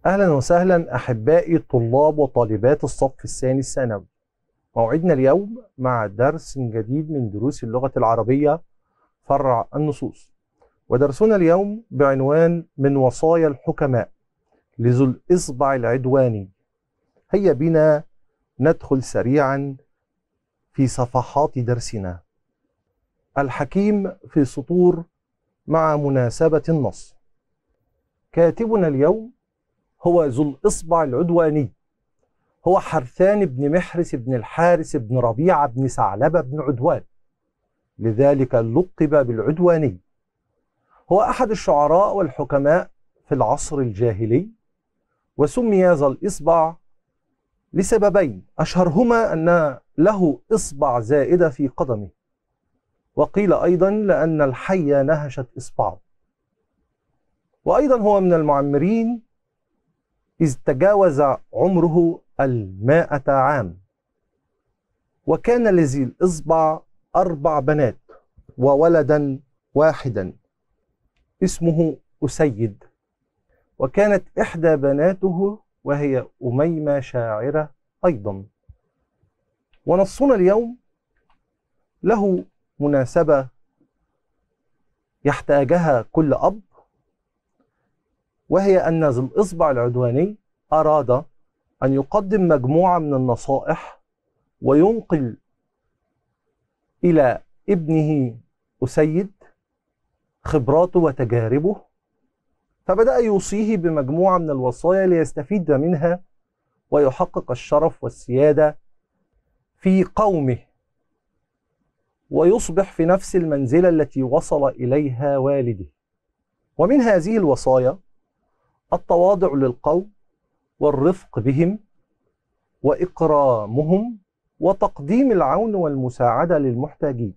أهلا وسهلا أحبائي طلاب وطالبات الصف الثاني الثانوي موعدنا اليوم مع درس جديد من دروس اللغة العربية فرع النصوص ودرسنا اليوم بعنوان من وصايا الحكماء لذو الإصبع العدواني هيا بنا ندخل سريعا في صفحات درسنا الحكيم في سطور مع مناسبة النص كاتبنا اليوم هو ذو الإصبع العدواني هو حرثان بن محرس بن الحارس بن ربيعة بن ثعلبة بن عدوان لذلك لقب بالعدواني هو أحد الشعراء والحكماء في العصر الجاهلي وسمي ذا الإصبع لسببين أشهرهما أن له إصبع زائدة في قدمه وقيل أيضا لأن الحية نهشت إصبعه وأيضا هو من المعمرين إذ تجاوز عمره المائة عام وكان لذي الإصبع أربع بنات وولدا واحدا اسمه أسيد وكانت إحدى بناته وهي أميمة شاعرة أيضا ونصنا اليوم له مناسبة يحتاجها كل أب وهي أن ذو الإصبع العدواني أراد أن يقدم مجموعة من النصائح وينقل إلى ابنه أسيد خبراته وتجاربه فبدأ يوصيه بمجموعة من الوصايا ليستفيد منها ويحقق الشرف والسيادة في قومه ويصبح في نفس المنزلة التي وصل إليها والده ومن هذه الوصايا التواضع للقوم والرفق بهم وإكرامهم وتقديم العون والمساعدة للمحتاجين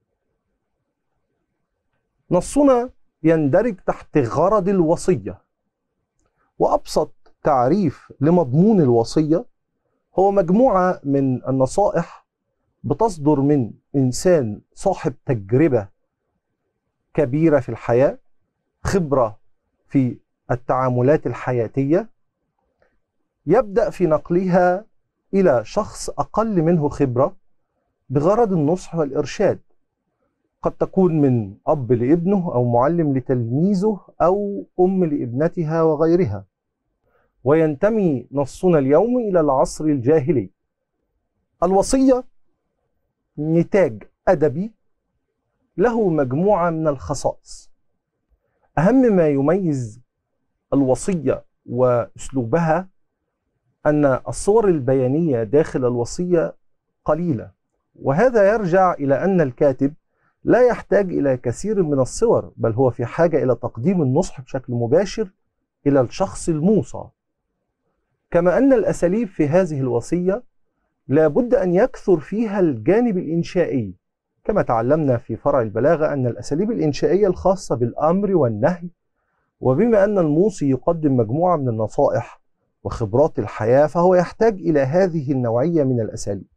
نصنا يندرج تحت غرض الوصية وأبسط تعريف لمضمون الوصية هو مجموعة من النصائح بتصدر من إنسان صاحب تجربة كبيرة في الحياة خبرة في التعاملات الحياتية يبدأ في نقلها إلى شخص أقل منه خبرة بغرض النصح والإرشاد قد تكون من أب لابنه أو معلم لتلميذه أو أم لابنتها وغيرها وينتمي نصنا اليوم إلى العصر الجاهلي الوصية نتاج أدبي له مجموعة من الخصائص أهم ما يميز الوصية وأسلوبها أن الصور البيانية داخل الوصية قليلة وهذا يرجع إلى أن الكاتب لا يحتاج إلى كثير من الصور بل هو في حاجة إلى تقديم النصح بشكل مباشر إلى الشخص الموصى كما أن الأساليب في هذه الوصية لابد أن يكثر فيها الجانب الإنشائي كما تعلمنا في فرع البلاغة أن الأساليب الإنشائية الخاصة بالأمر والنهي وبما أن الموصي يقدم مجموعة من النصائح وخبرات الحياة فهو يحتاج إلى هذه النوعية من الأساليب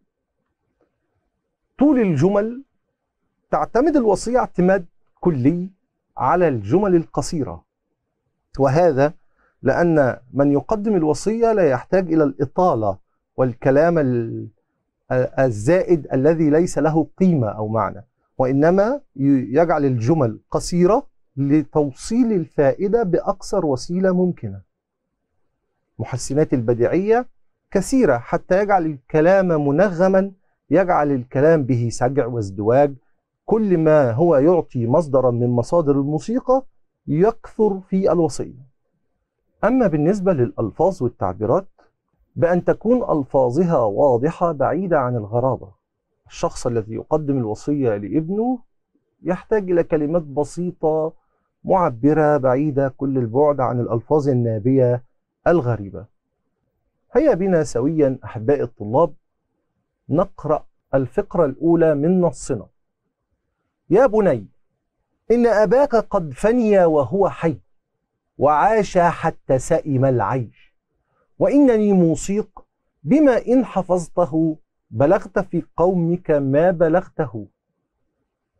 طول الجمل تعتمد الوصية اعتماد كلي على الجمل القصيرة وهذا لأن من يقدم الوصية لا يحتاج إلى الإطالة والكلام الزائد الذي ليس له قيمة أو معنى وإنما يجعل الجمل قصيرة لتوصيل الفائدة بأقصر وسيلة ممكنة محسنات البديعية كثيرة حتى يجعل الكلام منغما يجعل الكلام به سجع وازدواج كل ما هو يعطي مصدرا من مصادر الموسيقى يكثر في الوصية أما بالنسبة للألفاظ والتعبيرات بأن تكون ألفاظها واضحة بعيدة عن الغرابة الشخص الذي يقدم الوصية لابنه يحتاج إلى كلمات بسيطة معبرة بعيدة كل البعد عن الألفاظ النابية الغريبة هيا بنا سويا أحبائي الطلاب نقرأ الفقرة الأولى من نصنا يا بني إن أباك قد فني وهو حي وعاش حتى سئم العيش وإنني موسيق بما إن حفظته بلغت في قومك ما بلغته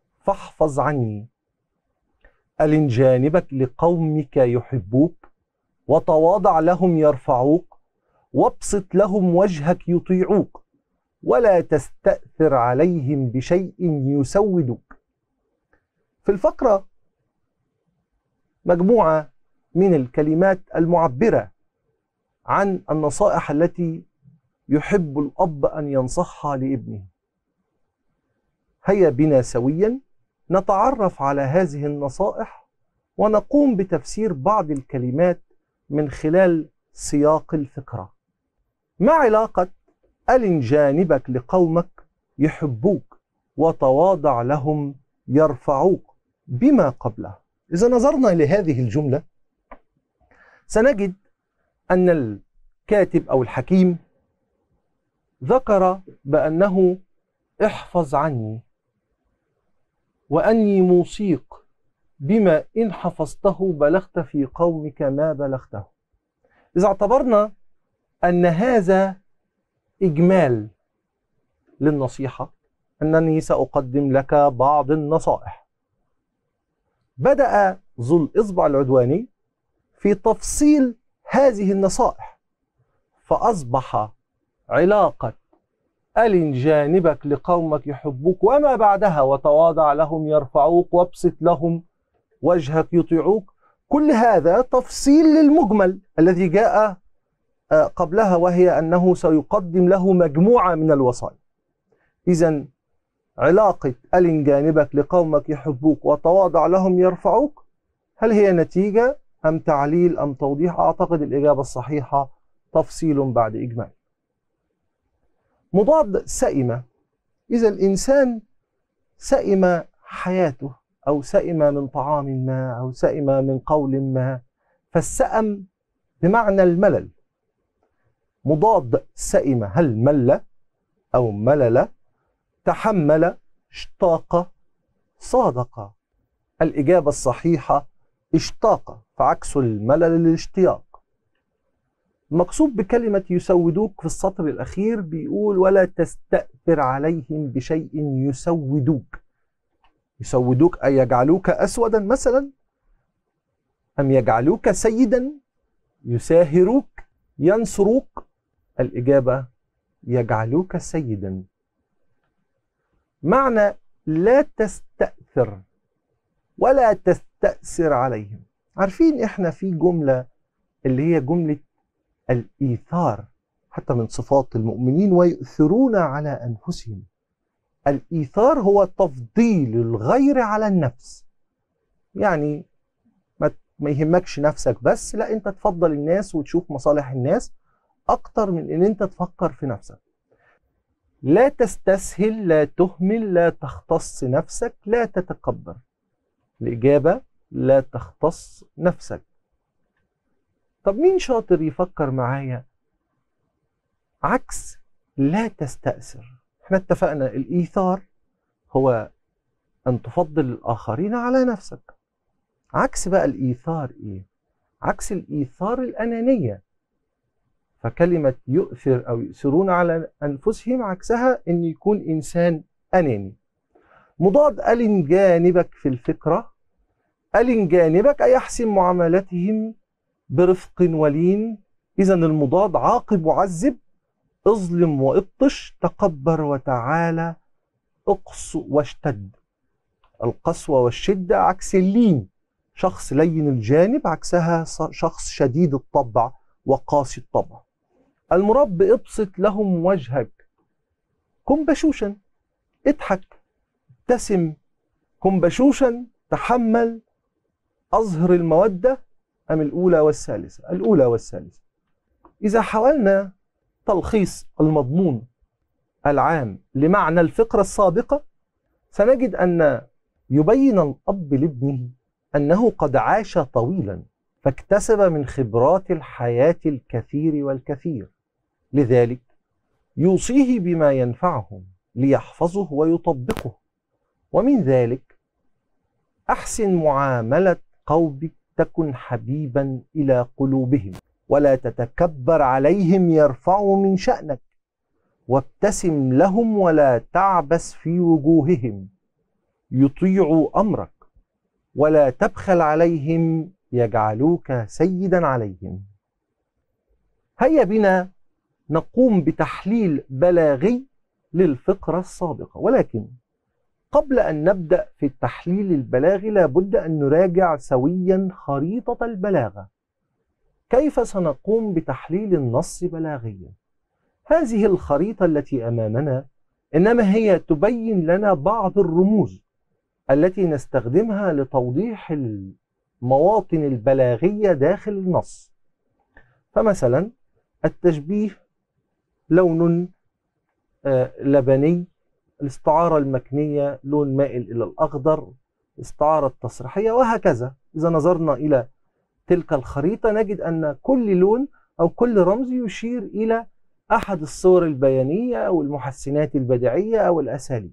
فاحفظ عني ألن جانبك لقومك يحبوك وتواضع لهم يرفعوك وابسط لهم وجهك يطيعوك ولا تستأثر عليهم بشيء يسودوك في الفقرة مجموعة من الكلمات المعبرة عن النصائح التي يحب الأب أن ينصحها لابنه هيا بنا سويا نتعرف على هذه النصائح ونقوم بتفسير بعض الكلمات من خلال سياق الفكرة ما علاقة ألن جانبك لقومك يحبوك وتواضع لهم يرفعوك بما قبله إذا نظرنا لهذه الجملة سنجد أن الكاتب أو الحكيم ذكر بأنه احفظ عني وأني موسيق بما إن حفظته بلغت في قومك ما بلغته إذا اعتبرنا أن هذا إجمال للنصيحة أنني سأقدم لك بعض النصائح بدأ ذو الإصبع العدواني في تفصيل هذه النصائح فأصبح علاقة ألن جانبك لقومك يحبوك وما بعدها وتواضع لهم يرفعوك وابسط لهم وجهك يطيعوك كل هذا تفصيل للمجمل الذي جاء آه، قبلها وهي أنه سيقدم له مجموعة من الوصايا إذا علاقة ألن جانبك لقومك يحبوك وتواضع لهم يرفعوك هل هي نتيجة أم تعليل أم توضيح أعتقد الإجابة الصحيحة تفصيل بعد إجمال مضاد سئمة إذا الإنسان سئم حياته أو سئم من طعام ما أو سئم من قول ما فالسأم بمعنى الملل مضاد سئم هل مل أو ملل تحمل اشتاق صادق الإجابة الصحيحة اشتاق فعكس الملل الاشتياق المقصود بكلمة يسودوك في السطر الأخير بيقول ولا تستأثر عليهم بشيء يسودوك يسودوك أي يجعلوك أسودا مثلا أم يجعلوك سيدا يساهروك ينصروك الإجابة يجعلوك سيدا معنى لا تستأثر ولا تستأثر عليهم عارفين احنا في جملة اللي هي جملة الإيثار حتى من صفات المؤمنين ويؤثرون على أنفسهم الإيثار هو تفضيل الغير على النفس يعني ما يهمكش نفسك بس لا انت تفضل الناس وتشوف مصالح الناس اكتر من ان انت تفكر في نفسك لا تستسهل لا تهمل لا تختص نفسك لا تتكبر الإجابة لا تختص نفسك طب مين شاطر يفكر معايا عكس لا تستأثر احنا اتفقنا الإيثار هو أن تفضل الآخرين على نفسك عكس بقى الإيثار إيه؟ عكس الإيثار الأنانية فكلمة يؤثر أو يؤثرون على أنفسهم عكسها أن يكون إنسان أناني مضاد ألن جانبك في الفكرة ألن جانبك أي أحسن معاملتهم برفق ولين إذا المضاد عاقب وعذب اظلم وابطش تكبر وتعالى اقص واشتد القسوة والشدة عكس اللين شخص لين الجانب عكسها شخص شديد الطبع وقاسي الطبع المرب ابسط لهم وجهك كن بشوشا اضحك ابتسم كن بشوشا تحمل أظهر المودة أم الأولى والثالثة الأولى والثالثة إذا حاولنا تلخيص المضمون العام لمعنى الفقرة السابقة سنجد أن يبين الأب لابنه أنه قد عاش طويلا فاكتسب من خبرات الحياة الكثير والكثير لذلك يوصيه بما ينفعهم ليحفظه ويطبقه ومن ذلك أحسن معاملة قومك تكن حبيبا إلى قلوبهم ولا تتكبر عليهم يرفعوا من شأنك وابتسم لهم ولا تعبس في وجوههم يطيعوا أمرك ولا تبخل عليهم يجعلوك سيدا عليهم هيا بنا نقوم بتحليل بلاغي للفقرة السابقة ولكن قبل أن نبدأ في التحليل البلاغي لابد أن نراجع سويا خريطة البلاغة كيف سنقوم بتحليل النص بلاغيا هذه الخريطة التي أمامنا إنما هي تبين لنا بعض الرموز التي نستخدمها لتوضيح المواطن البلاغية داخل النص فمثلا التشبيه لون آه، لبني الاستعارة المكنية لون مائل إلى الأخضر الاستعارة التصريحية وهكذا إذا نظرنا إلى تلك الخريطة نجد أن كل لون أو كل رمز يشير إلى أحد الصور البيانية أو المحسنات البديعية أو الأساليب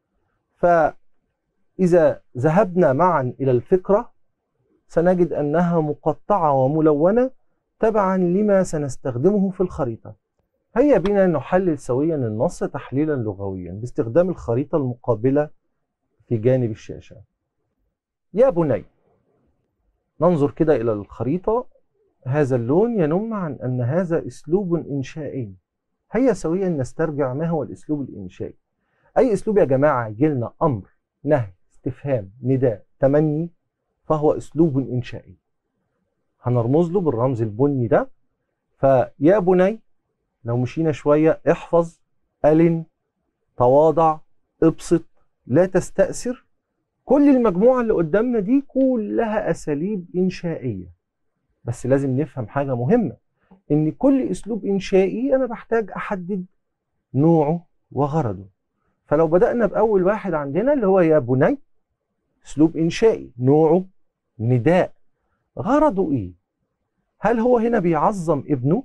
فإذا ذهبنا معا إلى الفكرة سنجد أنها مقطعة وملونة تبعا لما سنستخدمه في الخريطة هيا بنا نحلل سويا النص تحليلا لغويا باستخدام الخريطة المقابلة في جانب الشاشة يا بني ننظر كده إلى الخريطة هذا اللون ينم عن أن هذا أسلوب إنشائي هيا سويا نسترجع ما هو الأسلوب الإنشائي أي أسلوب يا جماعة يجيلنا أمر نهي استفهام نداء تمني فهو أسلوب إنشائي هنرمز له بالرمز البني ده فيا بني لو مشينا شوية احفظ ألن تواضع ابسط لا تستأثر كل المجموعة اللي قدامنا دي كلها أساليب إنشائية بس لازم نفهم حاجة مهمة إن كل أسلوب إنشائي أنا بحتاج أحدد نوعه وغرضه فلو بدأنا بأول واحد عندنا اللي هو يا بني أسلوب إنشائي نوعه نداء غرضه إيه؟ هل هو هنا بيعظم ابنه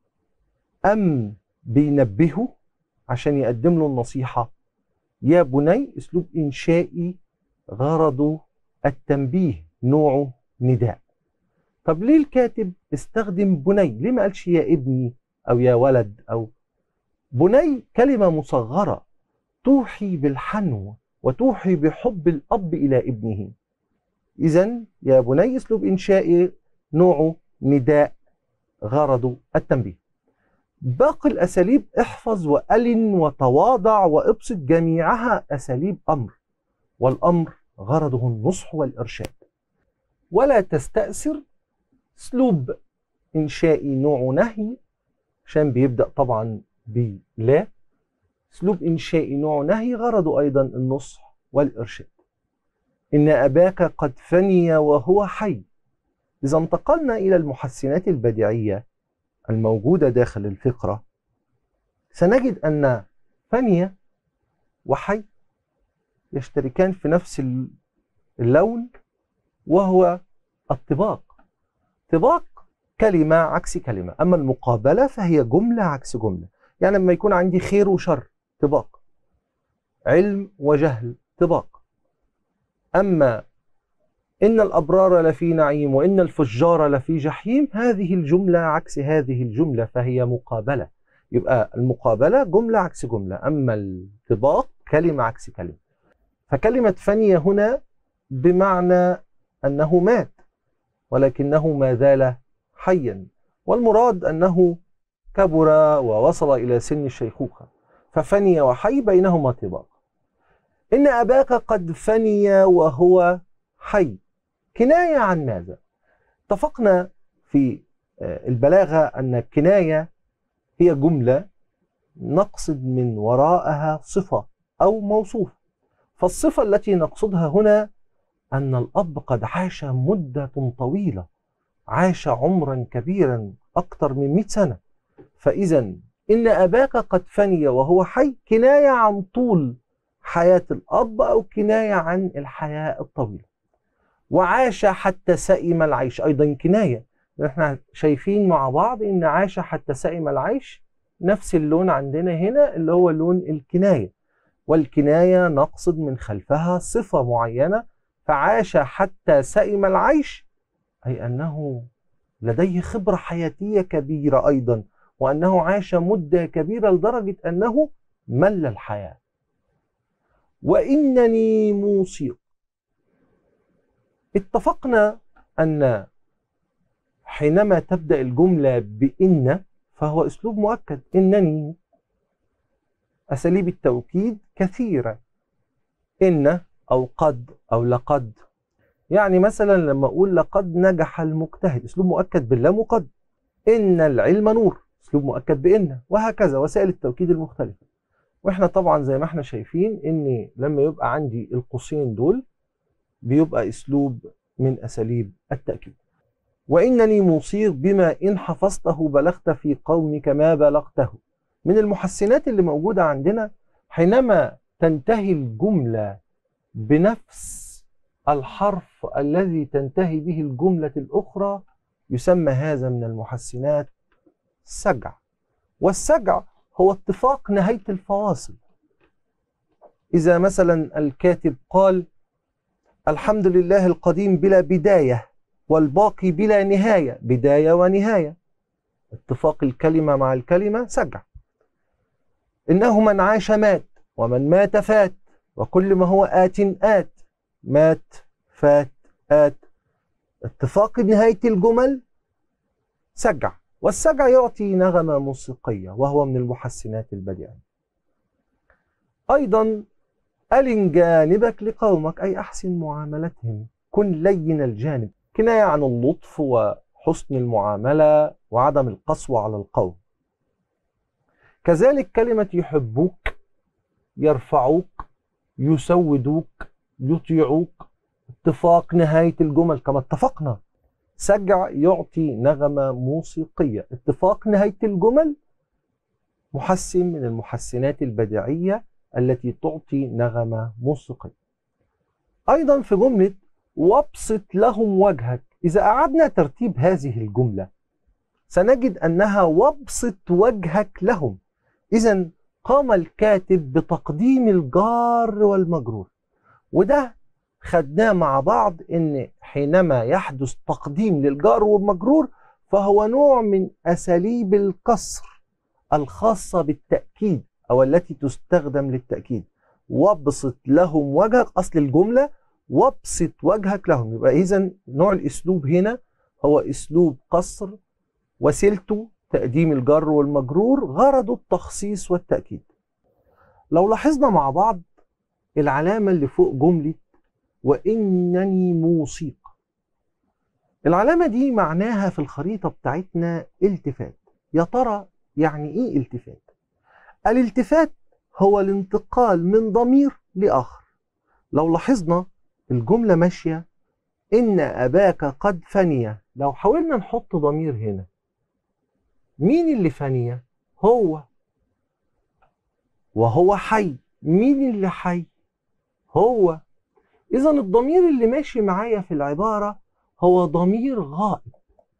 أم بينبهه عشان يقدم له النصيحة يا بني أسلوب إنشائي غرضه التنبيه نوعه نداء طب ليه الكاتب استخدم بني ليه ما قالش يا ابني أو يا ولد أو بني كلمة مصغرة توحي بالحنو وتوحي بحب الأب إلى ابنه إذا يا بني أسلوب إنشائي نوعه نداء غرضه التنبيه باقي الأساليب احفظ وألن وتواضع وابسط جميعها أساليب أمر والأمر غرضه النصح والإرشاد ولا تستأثر أسلوب إنشائي نوع نهي عشان بيبدأ طبعا بلا أسلوب إنشائي نوع نهي غرضه أيضا النصح والإرشاد إن أباك قد فني وهو حي إذا انتقلنا إلى المحسنات البديعية الموجودة داخل الفقرة سنجد أن فانية وحي يشتركان في نفس اللون وهو الطباق طباق كلمة عكس كلمة أما المقابلة فهي جملة عكس جملة يعني لما يكون عندي خير وشر طباق علم وجهل طباق أما إن الأبرار لفي نعيم وإن الفجار لفي جحيم هذه الجملة عكس هذه الجملة فهي مقابلة يبقى المقابلة جملة عكس جملة أما الطباق كلمة عكس كلمة فكلمة فني هنا بمعنى أنه مات ولكنه ما زال حيا والمراد أنه كبر ووصل إلى سن الشيخوخة ففني وحي بينهما طباق إن أباك قد فني وهو حي كناية عن ماذا؟ اتفقنا في آه، البلاغة أن الكناية هي جملة نقصد من وراءها صفة أو موصوف فالصفة التي نقصدها هنا أن الأب قد عاش مدة طويلة عاش عمرا كبيرا أكثر من 100 سنة فإذا إن أباك قد فني وهو حي كناية عن طول حياة الأب أو كناية عن الحياة الطويلة وعاش حتى سئم العيش أيضا كناية احنا شايفين مع بعض إن عاش حتى سئم العيش نفس اللون عندنا هنا اللي هو لون الكناية والكناية نقصد من خلفها صفة معينة فعاش حتى سئم العيش أي أنه لديه خبرة حياتية كبيرة أيضا وأنه عاش مدة كبيرة لدرجة أنه مل الحياة وإنني موسيقى اتفقنا أن حينما تبدأ الجملة بإن فهو أسلوب مؤكد إنني أساليب التوكيد كثيرة إن أو قد أو لقد يعني مثلا لما أقول لقد نجح المجتهد أسلوب مؤكد باللام وقد إن العلم نور أسلوب مؤكد بإن وهكذا وسائل التوكيد المختلفة واحنا طبعا زي ما احنا شايفين ان لما يبقى عندي القوسين دول بيبقى اسلوب من اساليب التاكيد وانني مصير بما ان حفظته بلغت في قومك ما بلغته من المحسنات اللي موجوده عندنا حينما تنتهي الجمله بنفس الحرف الذي تنتهي به الجمله الاخرى يسمى هذا من المحسنات سجع والسجع هو اتفاق نهاية الفواصل إذا مثلا الكاتب قال الحمد لله القديم بلا بداية والباقي بلا نهاية بداية ونهاية اتفاق الكلمة مع الكلمة سجع إنه من عاش مات ومن مات فات وكل ما هو آت آت مات فات آت اتفاق نهاية الجمل سجع والسجع يعطي نغمة موسيقية وهو من المحسنات البديعة أيضا ألن جانبك لقومك أي أحسن معاملتهم كن لين الجانب كناية عن اللطف وحسن المعاملة وعدم القسوة على القوم كذلك كلمة يحبوك يرفعوك يسودوك يطيعوك اتفاق نهاية الجمل كما اتفقنا سجع يعطي نغمة موسيقية اتفاق نهاية الجمل محسن من المحسنات البديعية التي تعطي نغمة موسيقية أيضا في جملة وابسط لهم وجهك إذا أعدنا ترتيب هذه الجملة سنجد أنها وابسط وجهك لهم إذا قام الكاتب بتقديم الجار والمجرور وده خدناه مع بعض ان حينما يحدث تقديم للجار والمجرور فهو نوع من اساليب الكسر الخاصه بالتاكيد او التي تستخدم للتاكيد وابسط لهم وجهك اصل الجمله وابسط وجهك لهم يبقى اذا نوع الاسلوب هنا هو اسلوب قصر وسيلته تقديم الجر والمجرور غرضه التخصيص والتاكيد لو لاحظنا مع بعض العلامه اللي فوق جمله وإنني موسيق العلامة دي معناها في الخريطة بتاعتنا التفات يا ترى يعني إيه التفات؟ الالتفات هو الانتقال من ضمير لآخر لو لاحظنا الجملة ماشية إن أباك قد فني لو حاولنا نحط ضمير هنا مين اللي فني؟ هو وهو حي مين اللي حي؟ هو إذا الضمير اللي ماشي معايا في العبارة هو ضمير غائب.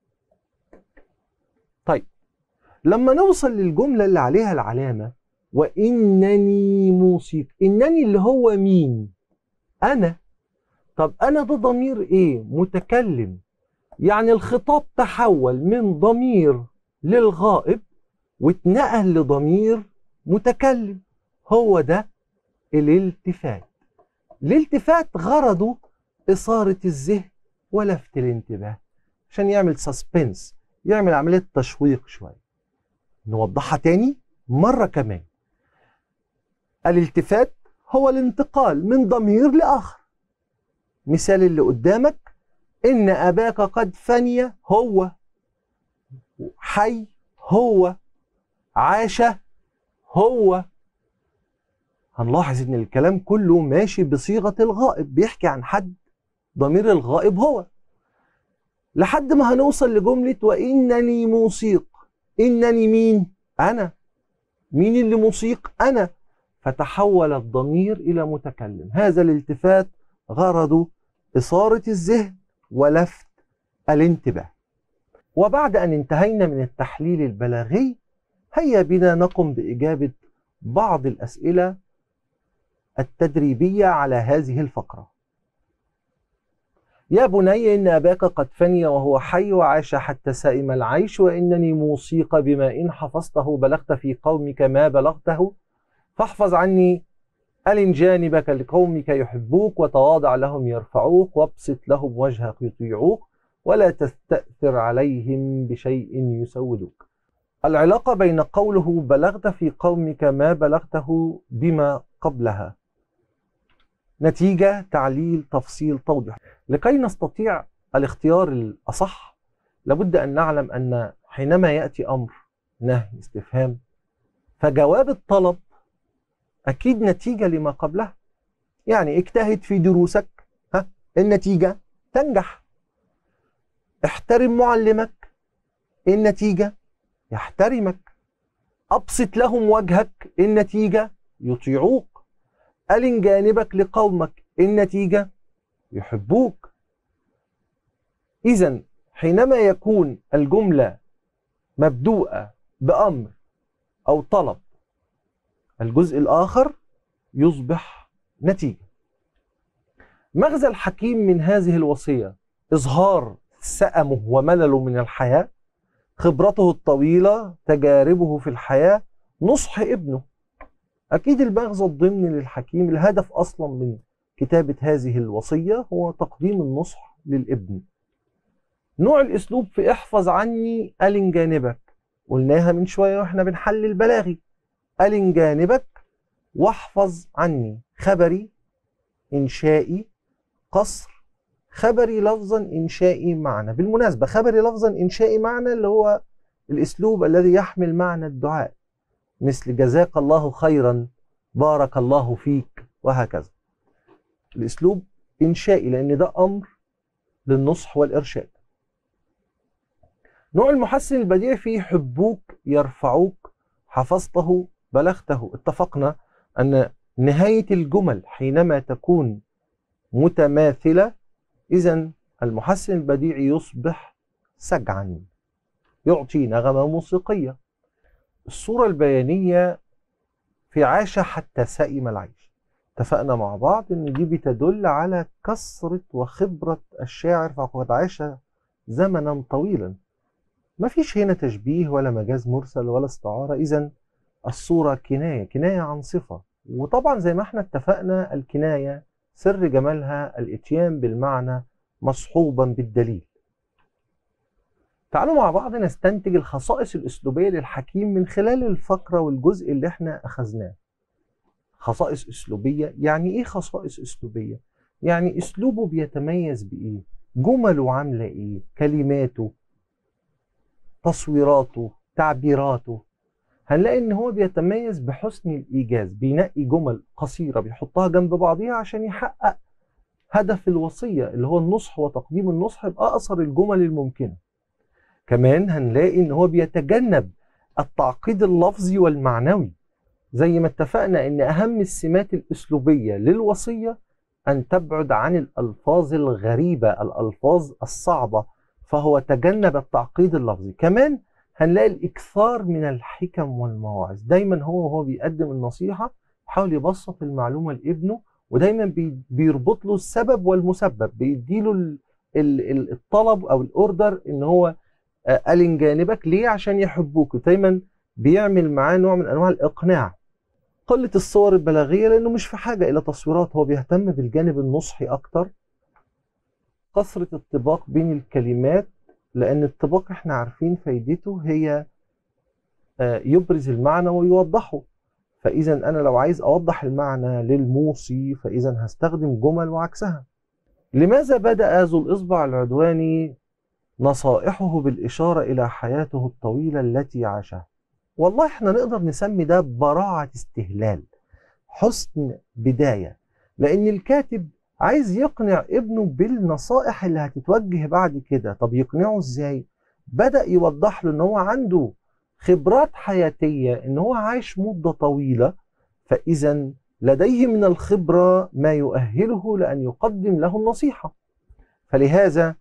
طيب لما نوصل للجملة اللي عليها العلامة وإنني موسيق إنني اللي هو مين؟ أنا طب أنا ده ضمير إيه؟ متكلم يعني الخطاب تحول من ضمير للغائب واتنقل لضمير متكلم هو ده الالتفات الالتفات غرضه إثارة الذهن ولفت الانتباه عشان يعمل سسبنس يعمل عملية تشويق شوية نوضحها تاني مرة كمان الالتفات هو الانتقال من ضمير لآخر مثال اللي قدامك إن أباك قد فني هو حي هو عاش هو هنلاحظ ان الكلام كله ماشي بصيغه الغائب بيحكي عن حد ضمير الغائب هو لحد ما هنوصل لجمله وانني موسيق انني مين انا مين اللي موسيق انا فتحول الضمير الى متكلم هذا الالتفات غرضه اثاره الذهن ولفت الانتباه وبعد ان انتهينا من التحليل البلاغي هيا بنا نقم باجابه بعض الاسئله التدريبية على هذه الفقرة يا بني إن أباك قد فني وهو حي وعاش حتى سائم العيش وإنني موسيق بما إن حفظته بلغت في قومك ما بلغته فاحفظ عني ألن جانبك لقومك يحبوك وتواضع لهم يرفعوك وابسط لهم وجهك يطيعوك ولا تستأثر عليهم بشيء يسودوك العلاقة بين قوله بلغت في قومك ما بلغته بما قبلها نتيجة تعليل تفصيل توضيح لكي نستطيع الاختيار الأصح لابد أن نعلم أن حينما يأتي أمر نهي استفهام فجواب الطلب أكيد نتيجة لما قبلها يعني اجتهد في دروسك ها النتيجة تنجح احترم معلمك النتيجة يحترمك أبسط لهم وجهك النتيجة يطيعوك ألن جانبك لقومك النتيجة يحبوك إذا حينما يكون الجملة مبدوءة بأمر أو طلب الجزء الآخر يصبح نتيجة مغزى الحكيم من هذه الوصية إظهار سأمه وملله من الحياة خبرته الطويلة تجاربه في الحياة نصح ابنه أكيد المغزى الضمني للحكيم الهدف أصلا من كتابة هذه الوصية هو تقديم النصح للابن نوع الأسلوب في احفظ عني ألن جانبك قلناها من شوية واحنا بنحل البلاغي ألن جانبك واحفظ عني خبري إنشائي قصر خبري لفظا إنشائي معنى بالمناسبة خبري لفظا إنشائي معنى اللي هو الأسلوب الذي يحمل معنى الدعاء مثل جزاك الله خيرا بارك الله فيك وهكذا الأسلوب إنشائي لأن ده أمر للنصح والإرشاد نوع المحسن البديع فيه حبوك يرفعوك حفظته بلغته اتفقنا أن نهاية الجمل حينما تكون متماثلة إذا المحسن البديع يصبح سجعا يعطي نغمة موسيقية الصورة البيانية في عاش حتى سئم العيش اتفقنا مع بعض ان دي بتدل على كثرة وخبرة الشاعر فقد عاش زمنا طويلا ما فيش هنا تشبيه ولا مجاز مرسل ولا استعارة اذا الصورة كناية كناية عن صفة وطبعا زي ما احنا اتفقنا الكناية سر جمالها الاتيان بالمعنى مصحوبا بالدليل تعالوا مع بعض نستنتج الخصائص الأسلوبية للحكيم من خلال الفقرة والجزء اللي احنا أخذناه خصائص أسلوبية يعني إيه خصائص أسلوبية؟ يعني أسلوبه بيتميز بإيه؟ جمله عاملة إيه؟ كلماته تصويراته تعبيراته هنلاقي ان هو بيتميز بحسن الايجاز بينقي جمل قصيره بيحطها جنب بعضيها عشان يحقق هدف الوصيه اللي هو النصح وتقديم النصح باقصر الجمل الممكنه كمان هنلاقي ان هو بيتجنب التعقيد اللفظي والمعنوي زي ما اتفقنا ان اهم السمات الاسلوبيه للوصيه ان تبعد عن الالفاظ الغريبه الالفاظ الصعبه فهو تجنب التعقيد اللفظي كمان هنلاقي الاكثار من الحكم والمواعظ دايما هو وهو بيقدم النصيحه يحاول يبسط المعلومه لابنه ودايما بيربط له السبب والمسبب بيديله الطلب او الاوردر ان هو ألن جانبك ليه عشان يحبوك دايما بيعمل معاه نوع من انواع الاقناع قله الصور البلاغيه لانه مش في حاجه الى تصويرات هو بيهتم بالجانب النصحي اكتر كثره الطباق بين الكلمات لان الطباق احنا عارفين فايدته هي يبرز المعنى ويوضحه فاذا انا لو عايز اوضح المعنى للموصي فاذا هستخدم جمل وعكسها لماذا بدا ذو الاصبع العدواني نصائحه بالإشارة إلى حياته الطويلة التي عاشها والله احنا نقدر نسمي ده براعة استهلال حسن بداية لأن الكاتب عايز يقنع ابنه بالنصائح اللي هتتوجه بعد كده طب يقنعه ازاي بدأ يوضح له ان هو عنده خبرات حياتية ان هو عايش مدة طويلة فإذا لديه من الخبرة ما يؤهله لأن يقدم له النصيحة فلهذا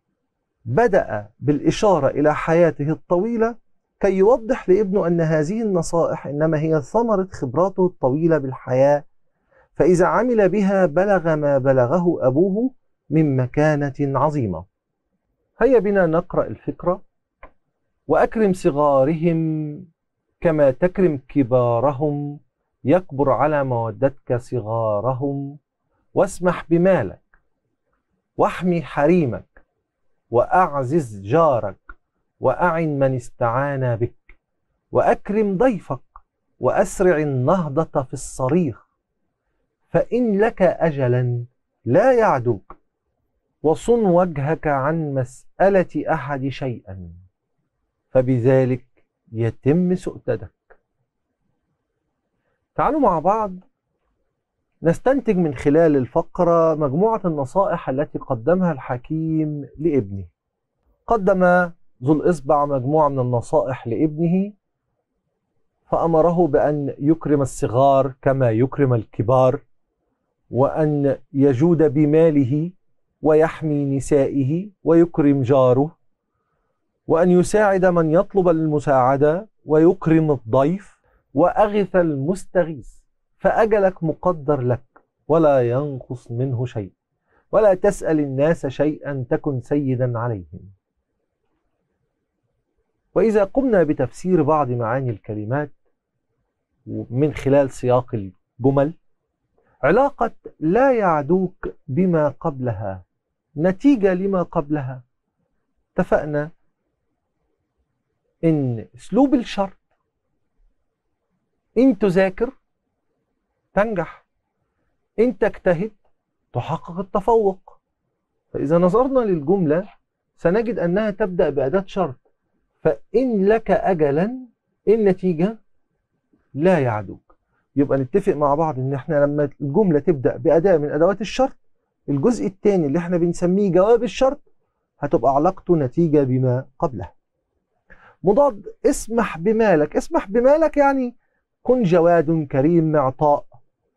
بدأ بالإشارة إلى حياته الطويلة كي يوضح لابنه أن هذه النصائح إنما هي ثمرة خبراته الطويلة بالحياة فإذا عمل بها بلغ ما بلغه أبوه من مكانة عظيمة هيا بنا نقرأ الفكرة وأكرم صغارهم كما تكرم كبارهم يكبر على مودتك صغارهم واسمح بمالك واحمي حريمك وأعزز جارك وأعن من استعان بك وأكرم ضيفك وأسرع النهضة في الصريخ فإن لك أجلا لا يعدوك وصن وجهك عن مسألة أحد شيئا فبذلك يتم سؤددك تعالوا مع بعض نستنتج من خلال الفقرة مجموعة النصائح التي قدمها الحكيم لابنه قدم ذو الإصبع مجموعة من النصائح لابنه فأمره بأن يكرم الصغار كما يكرم الكبار وأن يجود بماله ويحمي نسائه ويكرم جاره وأن يساعد من يطلب المساعدة ويكرم الضيف وأغث المستغيث فأجلك مقدر لك ولا ينقص منه شيء ولا تسأل الناس شيئا تكن سيدا عليهم وإذا قمنا بتفسير بعض معاني الكلمات من خلال سياق الجمل علاقة لا يعدوك بما قبلها نتيجة لما قبلها اتفقنا ان اسلوب الشرط ان تذاكر تنجح ان تجتهد تحقق التفوق فاذا نظرنا للجمله سنجد انها تبدا باداه شرط فان لك اجلا النتيجه لا يعدوك يبقى نتفق مع بعض ان احنا لما الجمله تبدا باداه من ادوات الشرط الجزء الثاني اللي احنا بنسميه جواب الشرط هتبقى علاقته نتيجه بما قبلها مضاد اسمح بمالك اسمح بمالك يعني كن جواد كريم معطاء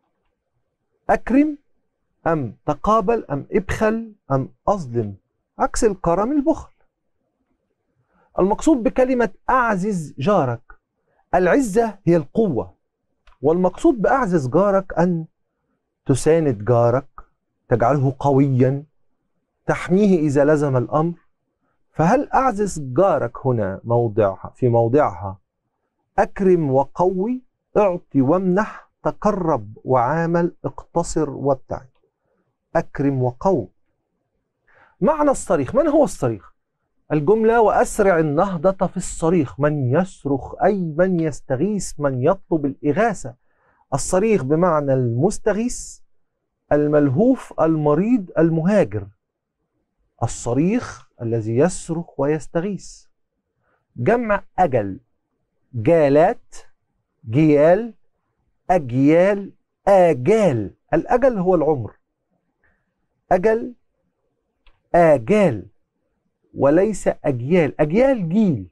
أكرم أم تقابل أم ابخل أم أظلم عكس الكرم البخل المقصود بكلمة أعزز جارك العزة هي القوة والمقصود بأعزز جارك أن تساند جارك تجعله قويا تحميه إذا لزم الأمر فهل أعزز جارك هنا موضعها في موضعها أكرم وقوي اعطي وامنح تقرب وعامل اقتصر وابتعد أكرم وقوي معنى الصريخ من هو الصريخ الجملة وأسرع النهضة في الصريخ من يصرخ أي من يستغيث من يطلب الإغاثة الصريخ بمعنى المستغيث الملهوف المريض المهاجر الصريخ الذي يصرخ ويستغيث جمع أجل جالات جيال أجيال آجال الأجل هو العمر أجل آجال وليس أجيال أجيال جيل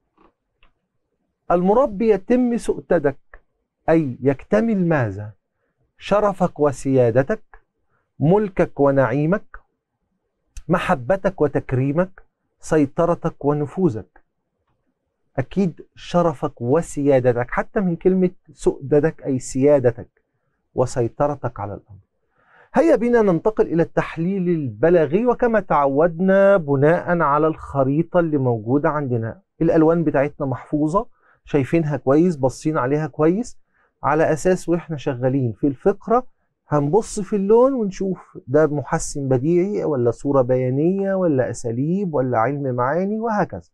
المربي يتم سؤتدك أي يكتمل ماذا شرفك وسيادتك ملكك ونعيمك محبتك وتكريمك سيطرتك ونفوذك أكيد شرفك وسيادتك حتى من كلمة سؤددك أي سيادتك وسيطرتك على الأمر هيا بنا ننتقل إلى التحليل البلاغي وكما تعودنا بناء على الخريطة اللي موجودة عندنا الألوان بتاعتنا محفوظة شايفينها كويس باصين عليها كويس على أساس وإحنا شغالين في الفقرة هنبص في اللون ونشوف ده محسن بديعي ولا صورة بيانية ولا أساليب ولا علم معاني وهكذا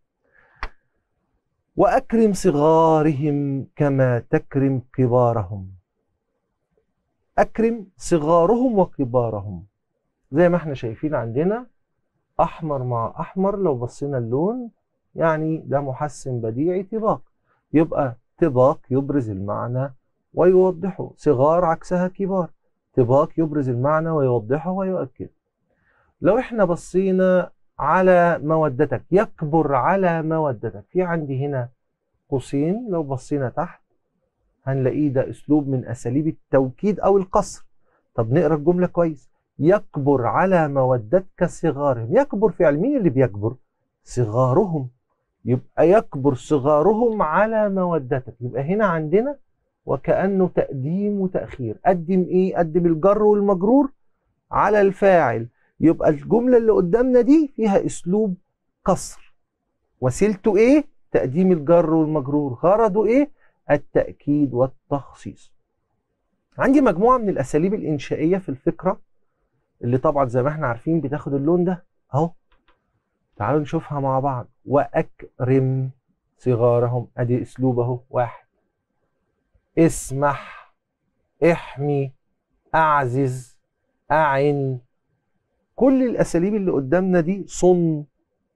وأكرم صغارهم كما تكرم كبارهم أكرم صغارهم وكبارهم زي ما احنا شايفين عندنا أحمر مع أحمر لو بصينا اللون يعني ده محسن بديعي طباق يبقى طباق يبرز المعنى ويوضحه صغار عكسها كبار طباق يبرز المعنى ويوضحه ويؤكده لو احنا بصينا على مودتك يكبر على مودتك في عندي هنا قوسين لو بصينا تحت هنلاقيه ده اسلوب من اساليب التوكيد او القصر طب نقرا الجمله كويس يكبر على مودتك صغارهم يكبر فعل مين اللي بيكبر صغارهم يبقى يكبر صغارهم على مودتك يبقى هنا عندنا وكأنه تقديم وتأخير قدم ايه قدم الجر والمجرور على الفاعل يبقى الجملة اللي قدامنا دي فيها اسلوب قصر وسيلته ايه تقديم الجر والمجرور غرضه ايه التأكيد والتخصيص عندي مجموعة من الأساليب الإنشائية في الفكرة اللي طبعا زي ما احنا عارفين بتاخد اللون ده أهو تعالوا نشوفها مع بعض وأكرم صغارهم أدي أسلوبه واحد اسمح احمي أعزز أعن كل الأساليب اللي قدامنا دي صن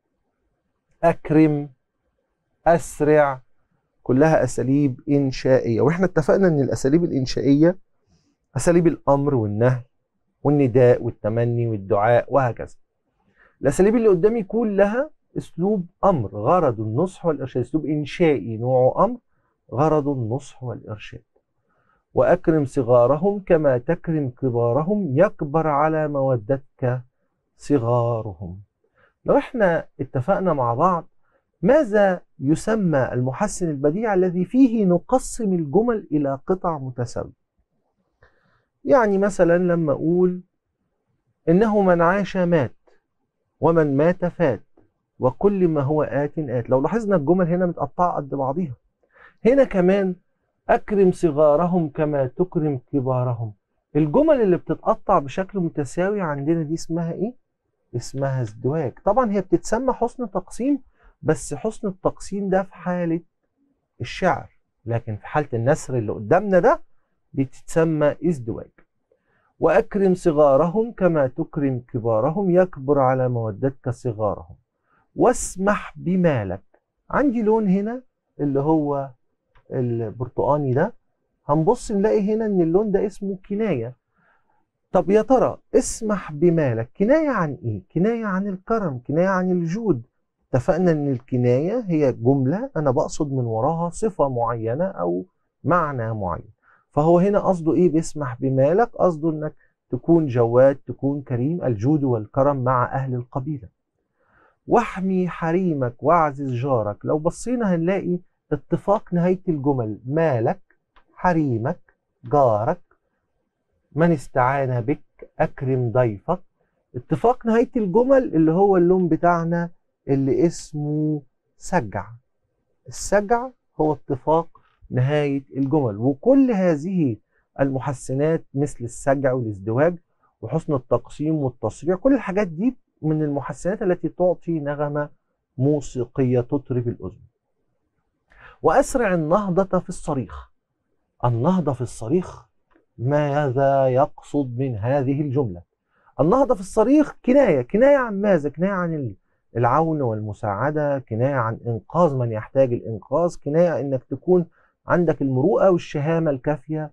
أكرم أسرع كلها أساليب إنشائية وإحنا اتفقنا إن الأساليب الإنشائية أساليب الأمر والنهي والنداء والتمني والدعاء وهكذا الأساليب اللي قدامي كلها أسلوب أمر غرض النصح والإرشاد أسلوب إنشائي نوعه أمر غرض النصح والإرشاد وأكرم صغارهم كما تكرم كبارهم يكبر على مودتك صغارهم لو احنا اتفقنا مع بعض ماذا يسمى المحسن البديع الذي فيه نقسم الجمل إلى قطع متساوية يعني مثلا لما أقول إنه من عاش مات ومن مات فات وكل ما هو آت آت لو لاحظنا الجمل هنا متقطعة قد بعضيها هنا كمان أكرم صغارهم كما تكرم كبارهم الجمل اللي بتتقطع بشكل متساوي عندنا دي اسمها إيه؟ اسمها ازدواج طبعا هي بتتسمى حسن تقسيم بس حسن التقسيم ده في حالة الشعر لكن في حالة النثر اللي قدامنا ده بتتسمى ازدواج وأكرم صغارهم كما تكرم كبارهم يكبر على مودتك صغارهم واسمح بمالك عندي لون هنا اللي هو البرتقاني ده هنبص نلاقي هنا ان اللون ده اسمه كناية طب يا ترى اسمح بمالك كناية عن ايه كناية عن الكرم كناية عن الجود اتفقنا ان الكناية هي جملة انا بقصد من وراها صفة معينة او معنى معين فهو هنا قصده ايه بيسمح بمالك قصده انك تكون جواد تكون كريم الجود والكرم مع اهل القبيله واحمي حريمك واعزز جارك لو بصينا هنلاقي اتفاق نهايه الجمل مالك حريمك جارك من استعان بك اكرم ضيفك اتفاق نهايه الجمل اللي هو اللون بتاعنا اللي اسمه سجع السجع هو اتفاق نهاية الجمل وكل هذه المحسنات مثل السجع والازدواج وحسن التقسيم والتصريع كل الحاجات دي من المحسنات التي تعطي نغمة موسيقية تطرب الأذن وأسرع النهضة في الصريخ النهضة في الصريخ ماذا يقصد من هذه الجملة النهضة في الصريخ كناية كناية عن ماذا كناية عن العون والمساعدة كناية عن إنقاذ من يحتاج الإنقاذ كناية إنك تكون عندك المروءة والشهامة الكافية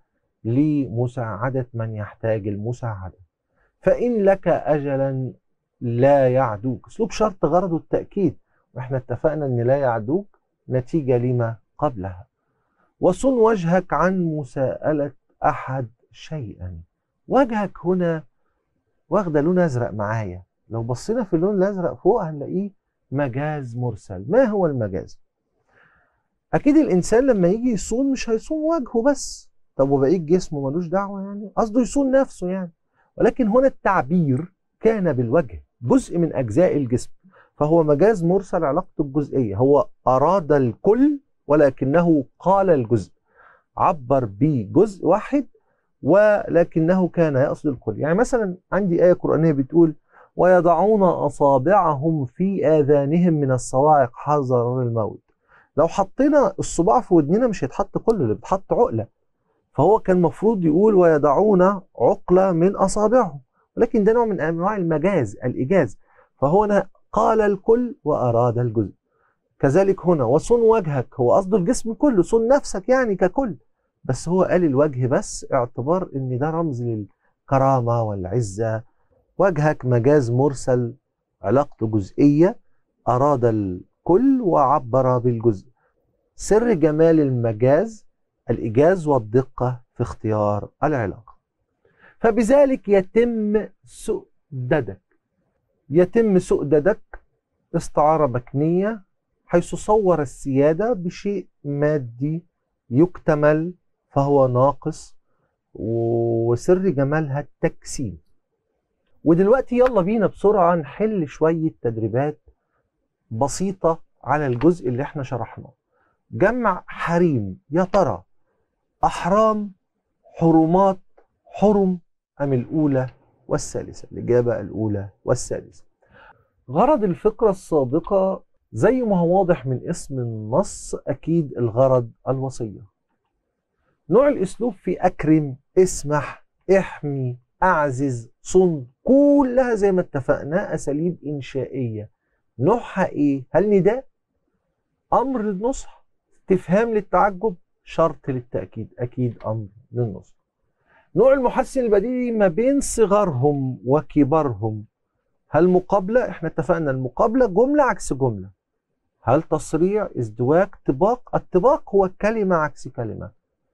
لمساعدة من يحتاج المساعدة فإن لك أجلا لا يعدوك اسلوب شرط غرضه التأكيد واحنا اتفقنا ان لا يعدوك نتيجة لما قبلها وصن وجهك عن مساءلة أحد شيئا وجهك هنا واخده لون ازرق معايا لو بصينا في اللون الازرق فوق هنلاقيه مجاز مرسل ما هو المجاز اكيد الانسان لما يجي يصون مش هيصون وجهه بس طب وبقيه جسمه ملوش دعوه يعني قصده يصون نفسه يعني ولكن هنا التعبير كان بالوجه جزء من اجزاء الجسم فهو مجاز مرسل علاقته الجزئيه هو اراد الكل ولكنه قال الجزء عبر بجزء واحد ولكنه كان يقصد الكل يعني مثلا عندي آية قرآنية بتقول ويضعون أصابعهم في آذانهم من الصواعق حذر الموت لو حطينا الصباع في ودننا مش هيتحط كله اللي بيتحط عقله فهو كان المفروض يقول ويضعون عقله من اصابعهم ولكن ده نوع من انواع المجاز الايجاز فهو هنا قال الكل واراد الجزء كذلك هنا وصن وجهك هو قصده الجسم كله صن نفسك يعني ككل بس هو قال الوجه بس اعتبار ان ده رمز للكرامه والعزه وجهك مجاز مرسل علاقته جزئيه اراد الكل وعبر بالجزء سر جمال المجاز الإيجاز والدقة في اختيار العلاقة فبذلك يتم سؤددك يتم سؤددك استعارة مكنية حيث صور السيادة بشيء مادي يكتمل فهو ناقص وسر جمالها التجسيم ودلوقتي يلا بينا بسرعة نحل شوية تدريبات بسيطة على الجزء اللي احنا شرحناه جمع حريم يا ترى أحرام حرمات حرم أم الأولى والثالثة الإجابة الأولى والثالثة غرض الفقرة السابقة زي ما هو واضح من اسم النص أكيد الغرض الوصية نوع الأسلوب في أكرم اسمح احمي أعزز صن كلها زي ما اتفقنا أساليب إنشائية نوعها إيه؟ هل نداء؟ أمر للنصح؟ استفهام للتعجب؟ شرط للتأكيد أكيد أمر للنصح نوع المحسن البديهي ما بين صغرهم وكبرهم هل مقابلة؟ احنا اتفقنا المقابلة جملة عكس جملة هل تصريع ازدواج طباق الطباق هو كلمة عكس كلمة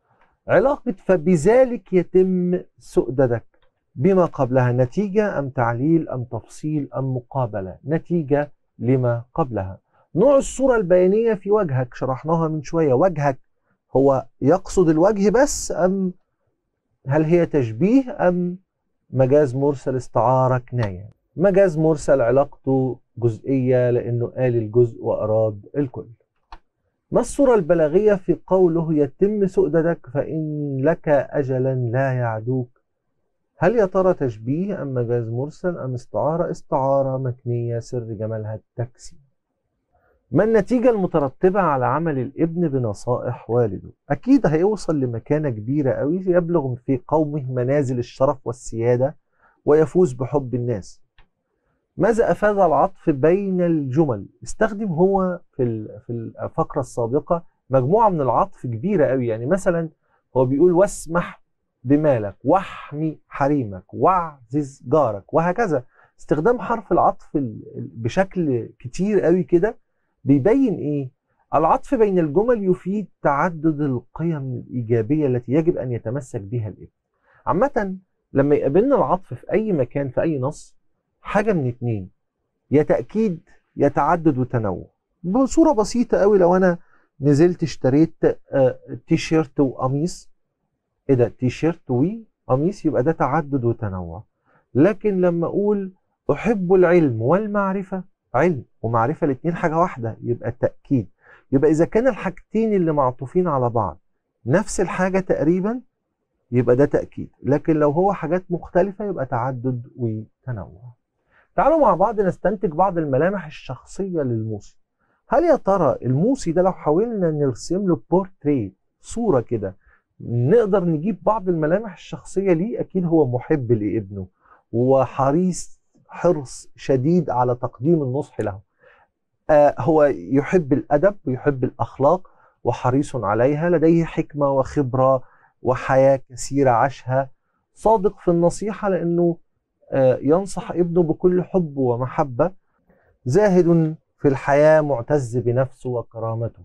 علاقة فبذلك يتم سؤددك بما قبلها نتيجة أم تعليل أم تفصيل أم مقابلة نتيجة لما قبلها نوع الصورة البيانية في وجهك شرحناها من شوية وجهك هو يقصد الوجه بس أم هل هي تشبيه أم مجاز مرسل استعارة كناية مجاز مرسل علاقته جزئية لأنه قال الجزء وأراد الكل ما الصورة البلاغية في قوله يتم سؤددك فإن لك أجلا لا يعدوك هل يا ترى تشبيه أم مجاز مرسل أم استعارة استعارة مكنية سر جمالها التكسي ما النتيجة المترتبة على عمل الابن بنصائح والده أكيد هيوصل لمكانة كبيرة قوي يبلغ في قومه منازل الشرف والسيادة ويفوز بحب الناس ماذا أفاد العطف بين الجمل استخدم هو في في الفقرة السابقة مجموعة من العطف كبيرة قوي يعني مثلا هو بيقول واسمح بمالك واحمي حريمك واعزز جارك وهكذا استخدام حرف العطف بشكل كتير قوي كده بيبين ايه العطف بين الجمل يفيد تعدد القيم الإيجابية التي يجب أن يتمسك بها الابن عامة لما يقابلنا العطف في أي مكان في أي نص حاجة من اتنين يا تأكيد يا تعدد وتنوع بصورة بسيطة قوي لو أنا نزلت اشتريت تي شيرت وقميص ايه ده تي شيرت وقميص يبقى ده تعدد وتنوع لكن لما اقول احب العلم والمعرفه علم ومعرفه الاثنين حاجه واحده يبقى تاكيد يبقى اذا كان الحاجتين اللي معطوفين على بعض نفس الحاجه تقريبا يبقى ده تاكيد لكن لو هو حاجات مختلفه يبقى تعدد وتنوع تعالوا مع بعض نستنتج بعض الملامح الشخصيه للموسي هل يا ترى الموسي ده لو حاولنا نرسم له بورتريه صوره كده نقدر نجيب بعض الملامح الشخصية ليه أكيد هو محب لابنه وحريص حرص شديد على تقديم النصح له آه هو يحب الأدب ويحب الأخلاق وحريص عليها لديه حكمة وخبرة وحياة كثيرة عاشها صادق في النصيحة لأنه آه ينصح ابنه بكل حب ومحبة زاهد في الحياة معتز بنفسه وكرامته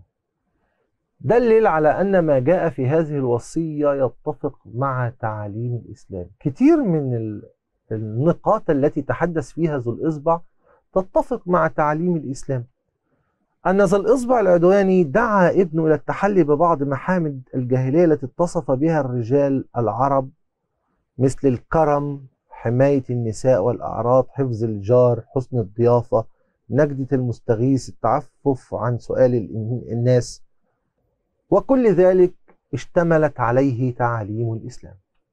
دلل على أن ما جاء في هذه الوصية يتفق مع تعاليم الإسلام كتير من النقاط التي تحدث فيها ذو الإصبع تتفق مع تعاليم الإسلام أن ذا الإصبع العدواني دعا ابنه إلى التحلي ببعض محامد الجاهلية التي اتصف بها الرجال العرب مثل الكرم حماية النساء والأعراض حفظ الجار حسن الضيافة نجدة المستغيث التعفف عن سؤال الناس وكل ذلك اشتملت عليه تعاليم الإسلام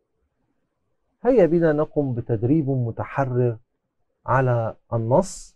هيا بنا نقوم بتدريب متحرر على النص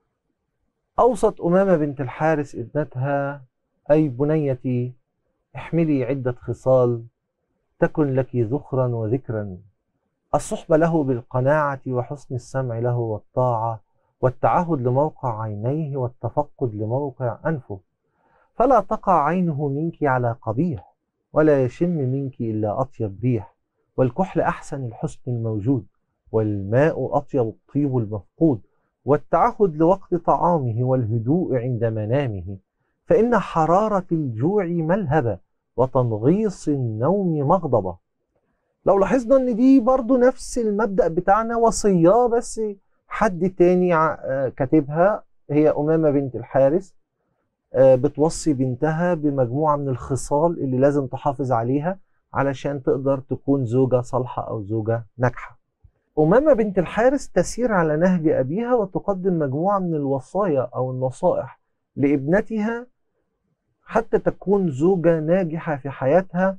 أوصت أمامة بنت الحارس ابنتها أي بنيتي احملي عدة خصال تكن لك ذخرا وذكرا الصحبة له بالقناعة وحسن السمع له والطاعة والتعهد لموقع عينيه والتفقد لموقع أنفه فلا تقع عينه منك على قبيح ولا يشم منك إلا أطيب ريح والكحل أحسن الحسن الموجود والماء أطيب الطيب المفقود والتعهد لوقت طعامه والهدوء عند منامه فإن حرارة الجوع ملهبة وتنغيص النوم مغضبة لو لاحظنا ان دي برضو نفس المبدأ بتاعنا وصية بس حد تاني كاتبها هي أمامة بنت الحارس بتوصي بنتها بمجموعة من الخصال اللي لازم تحافظ عليها علشان تقدر تكون زوجة صالحة أو زوجة ناجحة أمامة بنت الحارس تسير على نهج أبيها وتقدم مجموعة من الوصايا أو النصائح لابنتها حتى تكون زوجة ناجحة في حياتها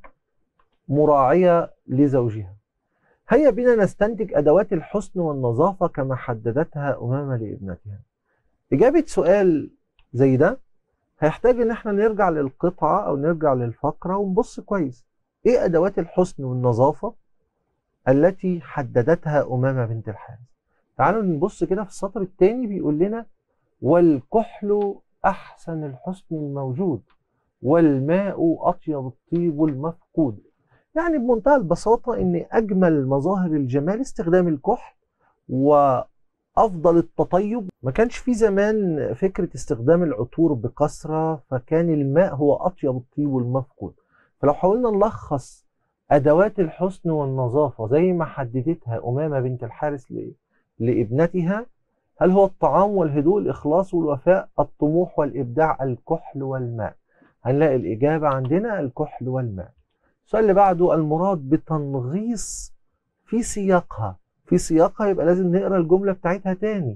مراعية لزوجها هيا بنا نستنتج أدوات الحسن والنظافة كما حددتها أمامة لابنتها إجابة سؤال زي ده هيحتاج إن احنا نرجع للقطعة أو نرجع للفقرة ونبص كويس إيه أدوات الحسن والنظافة التي حددتها أمامة بنت الحارث تعالوا نبص كده في السطر الثاني بيقول لنا والكحل أحسن الحسن الموجود والماء أطيب الطيب المفقود يعني بمنتهى البساطة إن أجمل مظاهر الجمال استخدام الكحل وأفضل التطيب ما كانش في زمان فكرة استخدام العطور بكثرة فكان الماء هو أطيب الطيب المفقود فلو حاولنا نلخص أدوات الحسن والنظافة زي ما حددتها أمامة بنت الحارث لابنتها هل هو الطعام والهدوء الإخلاص والوفاء الطموح والإبداع الكحل والماء هنلاقي الإجابة عندنا الكحل والماء السؤال اللي بعده المراد بتنغيص في سياقها في سياقها يبقى لازم نقرا الجملة بتاعتها تاني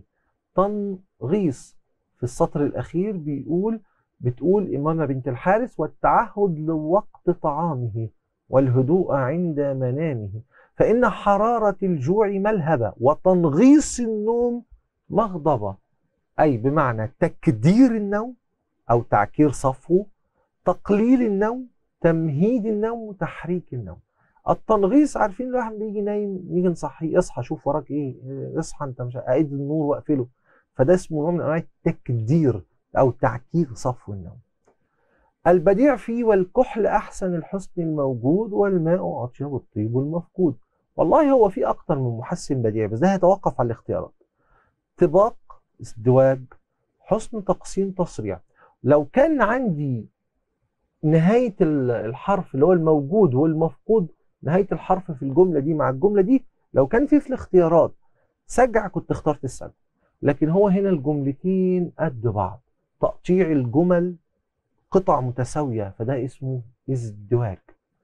تنغيص في السطر الأخير بيقول بتقول إمامة بنت الحارث والتعهد لوقت طعامه والهدوء عند منامه فإن حرارة الجوع ملهبة وتنغيص النوم مغضبة أي بمعنى تكدير النوم أو تعكير صفوه تقليل النوم تمهيد النوم وتحريك النوم التنغيص عارفين الواحد بيجي نايم نيجي نصحيه اصحى شوف وراك ايه اصحى انت مش اعيد النور واقفله فده اسمه نوع من انواع التكدير او تعكير صفو النوم البديع فيه والكحل احسن الحسن الموجود والماء اطيب الطيب المفقود والله هو في اكتر من محسن بديع بس ده هيتوقف على الاختيارات طباق ازدواج حسن تقسيم تصريع لو كان عندي نهاية الحرف اللي هو الموجود والمفقود نهاية الحرف في الجملة دي مع الجملة دي لو كان في في الاختيارات سجع كنت اخترت السجع لكن هو هنا الجملتين قد بعض تقطيع الجمل قطع متساوية فده اسمه ازدواج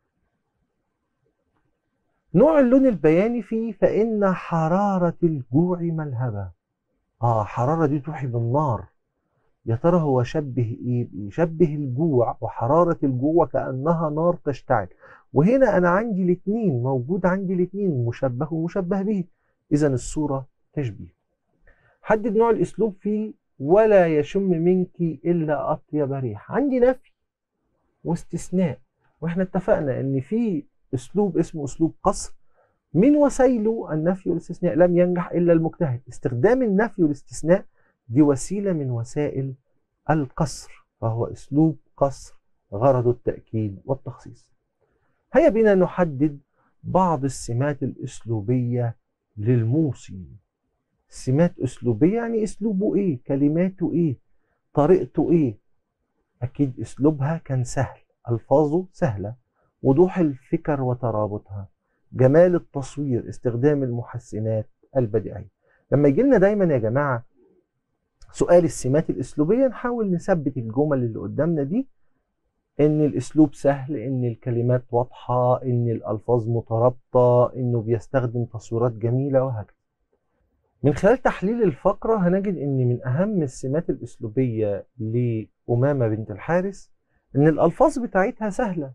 نوع اللون البياني فيه فإن حرارة الجوع ملهبة آه حرارة دي توحي بالنار يا ترى هو شبه ايه يشبه الجوع وحرارة الجوع كأنها نار تشتعل وهنا أنا عندي الاثنين موجود عندي الاثنين مشبه ومشبه به إذا الصورة تشبيه حدد نوع الأسلوب فيه ولا يشم منك إلا أطيب ريح عندي نفي واستثناء واحنا اتفقنا ان في اسلوب اسمه اسلوب قصر من وسائله النفي والاستثناء لم ينجح الا المجتهد استخدام النفي والاستثناء دي وسيله من وسائل القصر فهو اسلوب قصر غرض التاكيد والتخصيص هيا بنا نحدد بعض السمات الاسلوبيه للموصي سمات اسلوبيه يعني اسلوبه ايه كلماته ايه طريقته ايه اكيد اسلوبها كان سهل الفاظه سهله وضوح الفكر وترابطها جمال التصوير استخدام المحسنات البديعيه لما يجي لنا دايما يا جماعه سؤال السمات الاسلوبيه نحاول نثبت الجمل اللي قدامنا دي ان الاسلوب سهل ان الكلمات واضحه ان الالفاظ مترابطه انه بيستخدم تصويرات جميله وهكذا من خلال تحليل الفقره هنجد ان من اهم السمات الاسلوبيه لامامه بنت الحارث ان الالفاظ بتاعتها سهله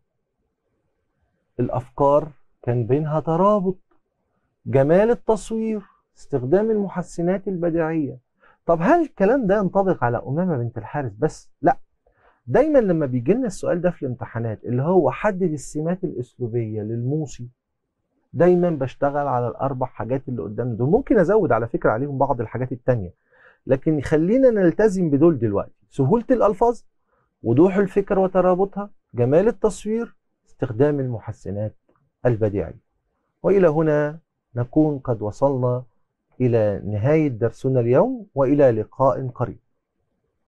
الافكار كان بينها ترابط جمال التصوير استخدام المحسنات البديعيه طب هل الكلام ده ينطبق على امامه بنت الحارث بس لا دايما لما بيجي لنا السؤال ده في الامتحانات اللي هو حدد السمات الاسلوبيه للموصي دايما بشتغل على الاربع حاجات اللي قدامنا دول ممكن ازود على فكره عليهم بعض الحاجات التانية لكن خلينا نلتزم بدول دلوقتي سهوله الالفاظ وضوح الفكر وترابطها جمال التصوير استخدام المحسنات البديعيه والى هنا نكون قد وصلنا الى نهايه درسنا اليوم والى لقاء قريب